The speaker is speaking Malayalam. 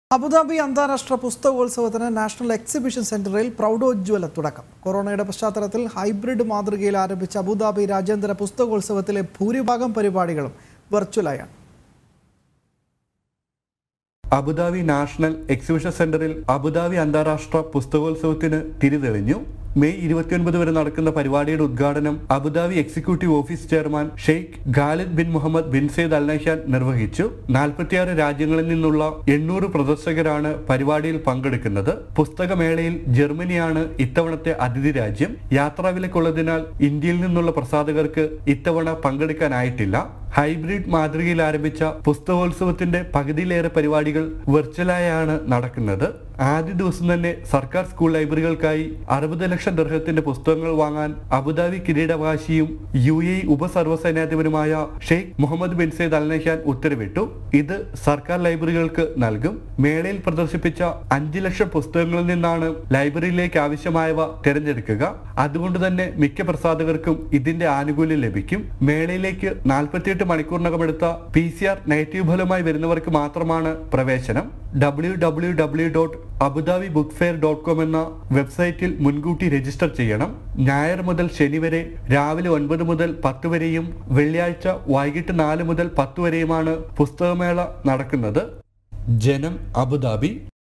അബുദാബി അന്താരാഷ്ട്ര പുസ്തകോത്സവത്തിന് നാഷണൽ എക്സിബിഷൻ സെന്ററിൽ പ്രൗഢോജ്വല തുടക്കം കൊറോണയുടെ പശ്ചാത്തലത്തിൽ ഹൈബ്രിഡ് മാതൃകയിൽ ആരംഭിച്ച അബുദാബി രാജ്യാന്തര പുസ്തകോത്സവത്തിലെ ഭൂരിഭാഗം പരിപാടികളും വെർച്വലായാണ് അബുദാബി നാഷണൽ എക്സിബിഷൻ സെന്ററിൽ അബുദാബി അന്താരാഷ്ട്ര പുസ്തകോത്സവത്തിന് തിരിതെളിഞ്ഞു മെയ് ഇരുപത്തിയൊൻപത് വരെ നടക്കുന്ന പരിപാടിയുടെ ഉദ്ഘാടനം Abu Dhabi executive office chairman Sheikh Khalid bin Mohammed bin Zayed Al Nahyan നിർവഹിച്ചു നാൽപ്പത്തിയാറ് രാജ്യങ്ങളിൽ നിന്നുള്ള എണ്ണൂറ് പ്രദർശകരാണ് പരിപാടിയിൽ പങ്കെടുക്കുന്നത് പുസ്തകമേളയിൽ ജർമ്മനിയാണ് ഇത്തവണത്തെ അതിഥി രാജ്യം യാത്രാവിലക്കുള്ളതിനാൽ ഇന്ത്യയിൽ നിന്നുള്ള പ്രസാധകർക്ക് ഇത്തവണ പങ്കെടുക്കാനായിട്ടില്ല ഹൈബ്രിഡ് മാതൃകയിൽ ആരംഭിച്ച പുസ്തകോത്സവത്തിന്റെ പകുതിയിലേറെ പരിപാടികൾ വെർച്വലായാണ് നടക്കുന്നത് ആദ്യ ദിവസം തന്നെ സർക്കാർ സ്കൂൾ ലൈബ്രറികൾക്കായി അറുപത് ലക്ഷം ദർഹത്തിന്റെ പുസ്തകങ്ങൾ വാങ്ങാൻ അബുദാബി കിരീടവാശിയും യു എ ഉപസർവ്വസൈന്യാധിപനുമായ Sheikh Mohammed bin Zayed Al Nahyan ഉത്തരവിട്ടു ഇത് സർക്കാർ ലൈബ്രറികൾക്ക് നൽകും മേളയിൽ പ്രദർശിപ്പിച്ച അഞ്ച് ലക്ഷം പുസ്തകങ്ങളിൽ നിന്നാണ് ലൈബ്രറിയിലേക്ക് ആവശ്യമായവ തിരഞ്ഞെടുക്കുക അതുകൊണ്ട് തന്നെ മിക്ക പ്രസാധകർക്കും ഇതിന്റെ ആനുകൂല്യം ലഭിക്കും മേളയിലേക്ക് നാൽപ്പത്തിയെട്ട് മണിക്കൂറിനകം എടുത്ത പി സി ആർ നെഗറ്റീവ് ഫലമായി വരുന്നവർക്ക് മാത്രമാണ് പ്രവേശനം W W W dot Abu Dhabi book fair dot com എന്ന വെബ്സൈറ്റിൽ മുൻകൂട്ടി രജിസ്റ്റർ ചെയ്യണം ഞായർ മുതൽ ശനി വരെ രാവിലെ ഒൻപത് മുതൽ പത്ത് വരെയും വെള്ളിയാഴ്ച വൈകിട്ട് നാല് മുതൽ പത്ത് വരെയുമാണ് പുസ്തകമേള നടക്കുന്നത് ജനം അബുദാബി